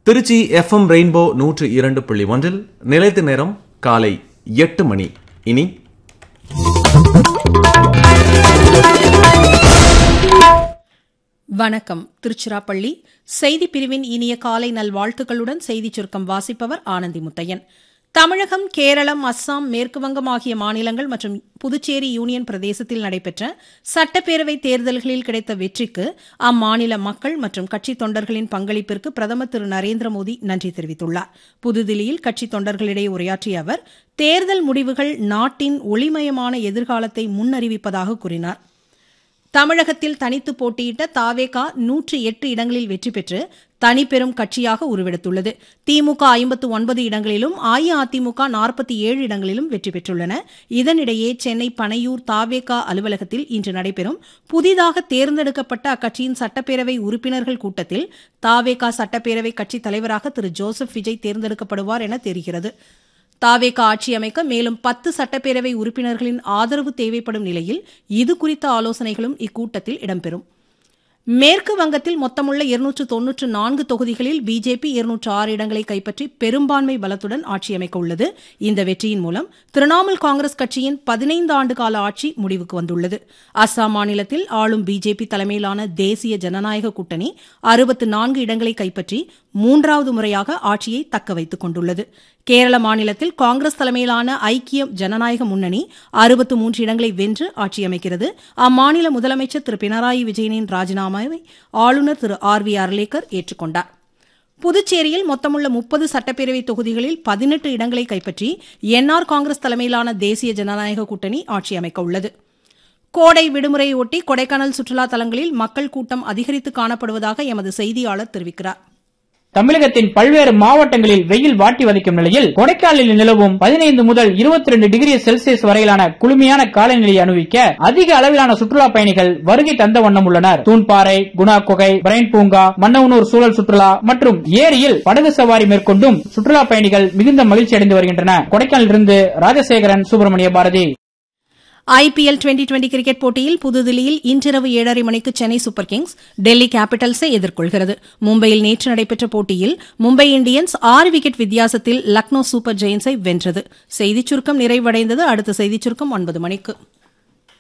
Trichy FM rainbow நூற்று இரண்டு புள்ளி ஒன்றில் நிலைத்த நேரம் காலை எட்டு மணி இனி வணக்கம் திருச்சிராப்பள்ளி செய்தி பிரிவின் இனிய காலை நல்வாழ்த்துக்களுடன் செய்திச் சுருக்கம் வாசிப்பவர் ஆனந்தி முத்தையன் தமிழகம் கேரளம் அஸ்ஸாம் மேற்குவங்கம் ஆகிய மாநிலங்கள் மற்றும் புதுச்சேரி யூனியன் பிரதேசத்தில் நடைபெற்ற சட்டப்பேரவை தேர்தல்களில் கிடைத்த வெற்றிக்கு அம்மாநில மக்கள் மற்றும் கட்சித் தொண்டர்களின் பங்களிப்பிற்கு பிரதமர் திரு நரேந்திர மோடி நன்றி தெரிவித்துள்ளார் புதுதில்லியில் கட்சித் தொண்டர்களிடையே உரையாற்றிய அவர் தேர்தல் முடிவுகள் நாட்டின் ஒளிமயமான எதிர்காலத்தை முன்னறிவிப்பதாக கூறினார் தமிழகத்தில் தனித்து போட்டியிட்ட தாவேகா நூற்று எட்டு இடங்களில் வெற்றி பெற்று தனிப்பெரும் கட்சியாக உருவெடுத்துள்ளது திமுக ஐம்பத்து ஒன்பது இடங்களிலும் அஇஅதிமுக நாற்பத்தி ஏழு இடங்களிலும் வெற்றி பெற்றுள்ளன இதனிடையே சென்னை பனையூர் தாவேகா அலுவலகத்தில் இன்று நடைபெறும் புதிதாக தேர்ந்தெடுக்கப்பட்ட அக்கட்சியின் சட்டப்பேரவை உறுப்பினர்கள் கூட்டத்தில் தாவேகா சட்டப்பேரவை கட்சித் தலைவராக திரு ஜோசப் விஜய் தேர்ந்தெடுக்கப்படுவார் என தெரிகிறது தாவேகா ஆட்சி அமைக்க மேலும் பத்து சட்டப்பேரவை உறுப்பினர்களின் ஆதரவு தேவைப்படும் நிலையில் இது குறித்த ஆலோசனைகளும் இக்கூட்டத்தில் இடம்பெறும் மேற்கு வங்கத்தில் மொத்தமுள்ள இருநூற்று தொன்னூற்று நான்கு தொகுதிகளில் பிஜேபி இருநூற்று ஆறு இடங்களை கைப்பற்றி பெரும்பான்மை பலத்துடன் ஆட்சி அமைக்க உள்ளது இந்த வெற்றியின் மூலம் திரிணாமுல் காங்கிரஸ் கட்சியின் பதினைந்து ஆண்டு கால ஆட்சி முடிவுக்கு வந்துள்ளது அஸ்ஸாம் மாநிலத்தில் ஆளும் பிஜேபி தலைமையிலான தேசிய ஜனநாயக கூட்டணி அறுபத்து நான்கு இடங்களை கைப்பற்றி மூன்றாவது முறையாக ஆட்சியை தக்க வைத்துக் கொண்டுள்ளது கேரள மாநிலத்தில் காங்கிரஸ் தலைமையிலான ஐக்கிய ஜனநாயக முன்னணி அறுபத்து மூன்று இடங்களை வென்று ஆட்சி அமைக்கிறது அம்மாநில முதலமைச்சர் திரு பினராயி விஜயனின் ராஜினாமாவை ஆளுநர் திரு ஆர் வி அர்லேக்கர் ஏற்றுக்கொண்டார் புதுச்சேரியில் மொத்தமுள்ள முப்பது சட்டப்பேரவை தொகுதிகளில் பதினெட்டு இடங்களை கைப்பற்றி என்ஆர் காங்கிரஸ் தலைமையிலான தேசிய ஜனநாயக கூட்டணி ஆட்சி அமைக்க உள்ளது கோடை விடுமுறையொட்டி கொடைக்கானல் சுற்றுலா தலங்களில் மக்கள் கூட்டம் அதிகரித்து காணப்படுவதாக எமது செய்தியாளர் தெரிவிக்கிறார் தமிழகத்தின் பல்வேறு மாவட்டங்களில் வெயில் வாட்டி வதைக்கும் நிலையில் கொடைக்கானலில் நிலவும் பதினைந்து முதல் இருபத்தி ரெண்டு டிகிரி செல்சியஸ் வரையிலான குளுமையான காலநிலையை அனுபவிக்க அதிக அளவிலான சுற்றுலா பயணிகள் வருகை தந்த வண்ணம் உள்ளனர் தூண்பாறை குணா குகை பிரைன் பூங்கா மன்னவனூர் சூழல் சுற்றுலா மற்றும் ஏரியில் படகு சவாரி மேற்கொண்டும் சுற்றுலா பயணிகள் மிகுந்த மகிழ்ச்சி அடைந்து வருகின்றனர் கொடைக்கானலிருந்து Rajasekaran Subramania Bharathi IPL twenty twenty cricket போட்டியில் புதுதில்லியில் இன்றிரவு ஏழரை மணிக்கு சென்னை சூப்பர் கிங்ஸ் டெல்லி கேபிட்டல்ஸை எதிர்கொள்கிறது மும்பையில் நேற்று நடைபெற்ற போட்டியில் மும்பை இந்தியன்ஸ் ஆறு விக்கெட் வித்தியாசத்தில் லக்னோ சூப்பர் ஜெயின்ஸை வென்றது செய்திச் சுருக்கம் நிறைவடைந்தது அடுத்த செய்திச் சுருக்கம் ஒன்பது மணிக்கு